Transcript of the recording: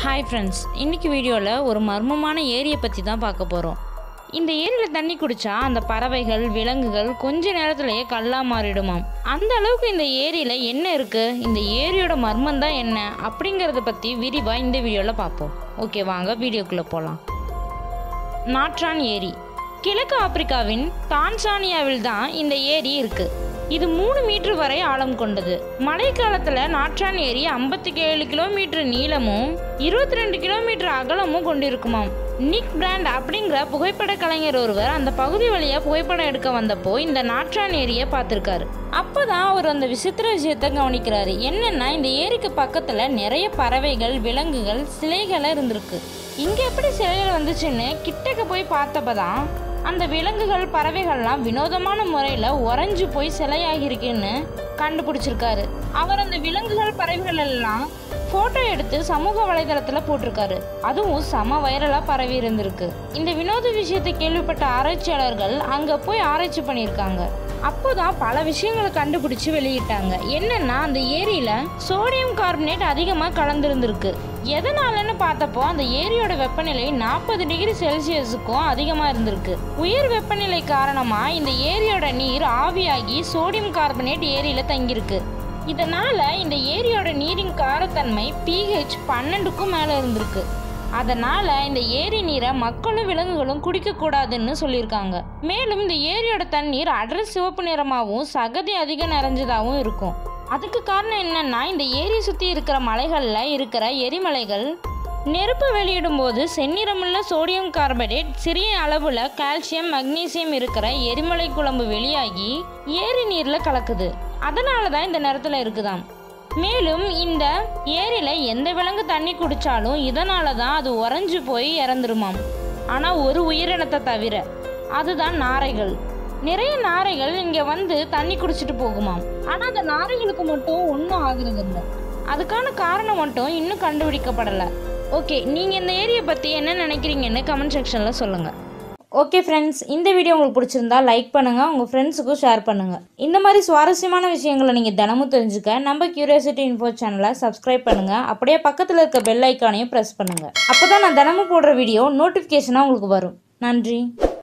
hi friends இன்னைக்கு வீடியோவில் ஒரு மர்மமான ஏரியை பற்றி தான் பார்க்க போகிறோம் இந்த ஏரியில் தண்ணி குடிச்சா அந்த பறவைகள் விலங்குகள் கொஞ்ச நேரத்திலேயே கல்லா மாறிடுமாம் அந்த அளவுக்கு இந்த ஏரியில் என்ன இருக்குது இந்த ஏரியோட மர்மம் தான் என்ன அப்படிங்கிறத பற்றி விரிவாக இந்த வீடியோவில் பார்ப்போம் ஓகே வாங்க வீடியோக்குள்ளே போகலாம் நாட்ரான் ஏரி கிழக்கு ஆப்பிரிக்காவின் தான்சானியாவில் தான் இந்த ஏரி இருக்கு இது மூணு மீட்டர் வரை ஆழம் கொண்டது மழைக்காலத்துல நாற்றான் ஏரி ஐம்பத்தி ஏழு கிலோமீட்டர் நீளமும் இருபத்தி ரெண்டு கிலோமீட்டர் அகலமும் கொண்டிருக்குமாம் நிக் பிராண்ட் அப்படிங்கிற புகைப்பட கலைஞர் ஒருவர் அந்த பகுதி வழியா புகைப்படம் எடுக்க வந்தப்போ இந்த நாற்றான் ஏரியை பார்த்திருக்காரு அப்பதான் அவர் அந்த விசித்திர விஷயத்தை கவனிக்கிறாரு என்னன்னா இந்த ஏரிக்கு பக்கத்துல நிறைய பறவைகள் விலங்குகள் சிலைகள் இருந்திருக்கு இங்க எப்படி சிலைகள் வந்துச்சுன்னு கிட்டக்க போய் பார்த்தப்பதான் அந்த விலங்குகள் பறவைகள்லாம் வினோதமான முறையில் உறைஞ்சு போய் சிலையாகிருக்குன்னு கண்டுபிடிச்சிருக்காரு அவர் அந்த விலங்குகள் பறவைகள் எல்லாம் ஃபோட்டோ எடுத்து சமூக வலைதளத்தில் போட்டிருக்காரு அதுவும் செம வைரலாக பரவி இருந்திருக்கு இந்த வினோத விஷயத்தை கேள்விப்பட்ட ஆராய்ச்சியாளர்கள் அங்கே போய் ஆராய்ச்சி பண்ணியிருக்காங்க அப்போதான் பல விஷயங்களை கண்டுபிடிச்சு வெளியிட்டாங்க என்னன்னா அந்த ஏரியில சோடியம் கார்பனேட் அதிகமாக கலந்துருந்துருக்கு எதனாலன்னு பார்த்தப்போ அந்த ஏரியோட வெப்பநிலை நாற்பது டிகிரி செல்சியஸுக்கும் அதிகமாக இருந்திருக்கு உயர் வெப்பநிலை காரணமாக இந்த ஏரியோட நீர் ஆவியாகி சோடியம் கார்பனேட் ஏரியில் தங்கியிருக்கு இதனால இந்த ஏரியோட நீரின் காரத்தன்மை பிஹெச் பன்னெண்டுக்கும் மேலே இருந்திருக்கு அதனால இந்த ஏரி நீரை மக்களும் விலங்குகளும் குடிக்கக்கூடாதுன்னு சொல்லியிருக்காங்க மேலும் இந்த ஏரியோட தண்ணீர் அடர் சிவப்பு நிறமாகவும் சகதி அதிகம் நிறைஞ்சதாகவும் இருக்கும் அதுக்கு காரணம் என்னன்னா இந்த ஏரியை சுற்றி இருக்கிற மலைகளில் இருக்கிற எரிமலைகள் நெருப்பு வெளியிடும் போது செந்நிறமுள்ள சோடியம் கார்பனேட் சிறிய அளவில் கால்சியம் மக்னீசியம் இருக்கிற எரிமலை குழம்பு வெளியாகி ஏரி நீரில் கலக்குது அதனால தான் இந்த நிறத்தில் இருக்குதாம் மேலும் இந்த ஏரியில் எந்த விலங்கு தண்ணி குடித்தாலும் இதனால தான் அது உறைஞ்சு போய் இறந்துருமாம் ஆனால் ஒரு உயிரினத்தை தவிர அதுதான் நாரைகள் நிறைய நாரைகள் இங்கே வந்து தண்ணி குடிச்சிட்டு போகுமாம் ஆனால் அந்த நாரைகளுக்கு மட்டும் ஒன்றும் ஆகுறது இல்லை அதுக்கான காரணம் மட்டும் இன்னும் கண்டுபிடிக்கப்படலை ஓகே நீங்கள் இந்த ஏரியை பற்றி என்ன நினைக்கிறீங்கன்னு கமெண்ட் செக்ஷனில் சொல்லுங்கள் ஓகே ஃப்ரெண்ட்ஸ் இந்த வீடியோ உங்களுக்கு பிடிச்சிருந்தா லைக் பண்ணுங்கள் உங்கள் ஃப்ரெண்ட்ஸுக்கும் ஷேர் பண்ணுங்கள் இந்த மாதிரி சுவாரஸ்யமான விஷயங்களை நீங்கள் தினமும் தெரிஞ்சுக்க நம்ம கியூரியாசிட்டி இன்ஃபோ சேனலை சப்ஸ்கிரைப் பண்ணுங்கள் அப்படியே பக்கத்தில் இருக்க பெல் ஐக்கானையும் ப்ரெஸ் பண்ணுங்கள் அப்போ தான் நான் தினமும் போடுற வீடியோ நோட்டிஃபிகேஷனாக உங்களுக்கு வரும் நன்றி